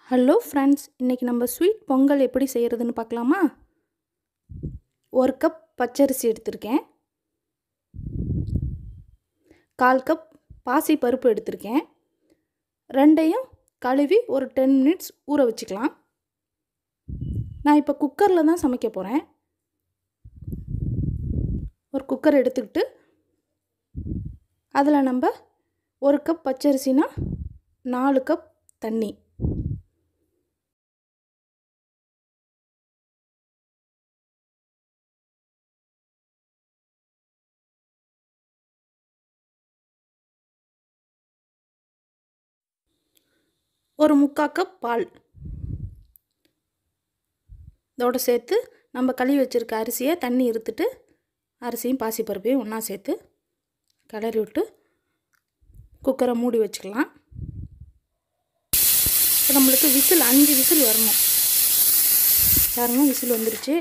hello friends இன்றைக்கி நம்ம sweet Pongal எப்படி செய்கிறதுன்னு பார்க்கலாமா ஒரு கப் பச்சரிசி எடுத்திருக்கேன் கால் கப் பாசி பருப்பு எடுத்திருக்கேன் ரெண்டையும் கழுவி ஒரு டென் மினிட்ஸ் ஊற வச்சுக்கலாம் நான் இப்போ குக்கரில் தான் சமைக்க போகிறேன் ஒரு குக்கர் எடுத்துக்கிட்டு அதில் நம்ம ஒரு கப் பச்சரிசினா நாலு கப் தண்ணி ஒரு முக்கால் கப் பால் இதோடு சேர்த்து நம்ம கழுவி வச்சுருக்க அரிசியை தண்ணி இருத்துட்டு அரிசியும் பாசிப்பருப்பையும் ஒன்றா சேர்த்து கிளறி விட்டு குக்கரை மூடி வச்சுக்கலாம் இப்போ நம்மளுக்கு விசில் அஞ்சு விசில் வரணும் பாருங்க விசில் வந்துருச்சு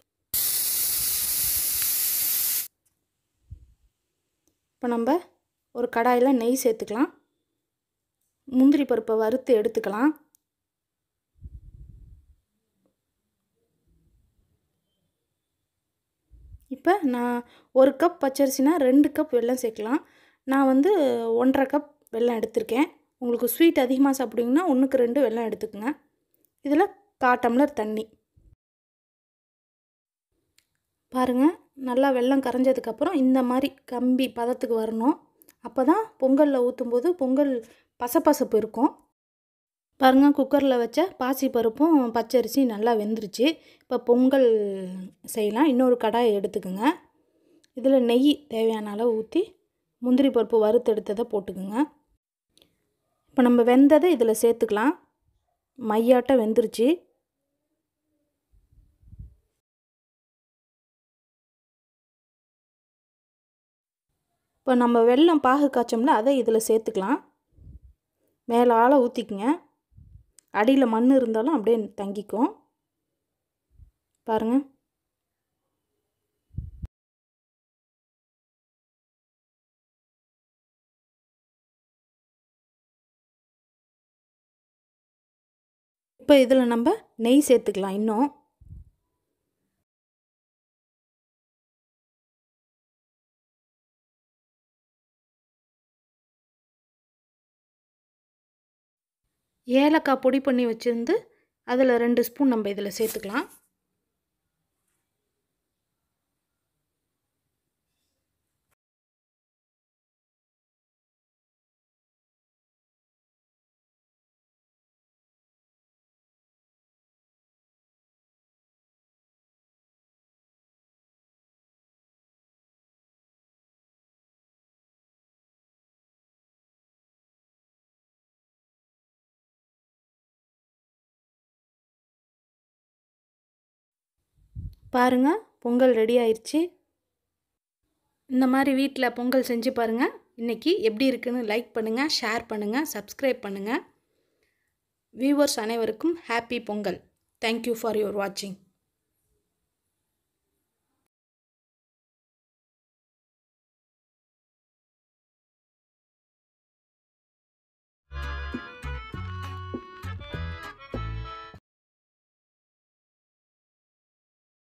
இப்போ நம்ம ஒரு கடாயில் நெய் சேர்த்துக்கலாம் முந்திரி பருப்பை வறுத்து எடுத்துக்கலாம் இப்போ நான் ஒரு கப் பச்சரிசினா ரெண்டு கப் வெல்லம் சேர்க்கலாம் நான் வந்து ஒன்றரை கப் வெல்லம் எடுத்திருக்கேன் உங்களுக்கு ஸ்வீட் அதிகமாக சாப்பிடுவீங்கன்னா ஒன்றுக்கு ரெண்டு வெல்லம் எடுத்துக்கோங்க இதில் கா டம்ளர் தண்ணி பாருங்கள் நல்லா வெல்லம் கரைஞ்சதுக்கப்புறம் இந்த மாதிரி கம்பி பதத்துக்கு வரணும் அப்போ தான் பொங்கலில் ஊற்றும்போது பொங்கல் பசப்பசப்பு இருக்கும் பாருங்கள் குக்கரில் வச்ச பாசி பருப்பும் பச்சரிசி நல்லா வெந்துருச்சு இப்போ பொங்கல் செய்யலாம் இன்னொரு கடாயை எடுத்துக்கோங்க இதில் நெய் தேவையான அளவு ஊற்றி முந்திரி பருப்பு வறுத்தெடுத்ததை போட்டுக்குங்க இப்போ நம்ம வெந்ததை இதில் சேர்த்துக்கலாம் மையாட்டம் வெந்துருச்சு இப்போ நம்ம வெல்லம் பாகு காய்ச்சோம்ல அதை இதில் சேர்த்துக்கலாம் மேலே ஆளை ஊற்றிக்குங்க அடியில் மண் இருந்தாலும் அப்படியே தங்கிக்கும் பாருங்கள் இப்போ இதில் நம்ம நெய் சேர்த்துக்கலாம் இன்னும் ஏலக்காய் பொடி பண்ணி வச்சுருந்து அதில் ரெண்டு ஸ்பூன் நம்ம இதில் சேர்த்துக்கலாம் பாருங்கள் பொங்கல் ரெடி ஆயிடுச்சு இந்த மாதிரி வீட்டில் பொங்கல் செஞ்சு பாருங்கள் இன்றைக்கி எப்படி இருக்குன்னு லைக் பண்ணுங்கள் ஷேர் பண்ணுங்கள் சப்ஸ்கிரைப் பண்ணுங்கள் வியூவர்ஸ் அனைவருக்கும் happy Pongal thank you for your வாட்சிங்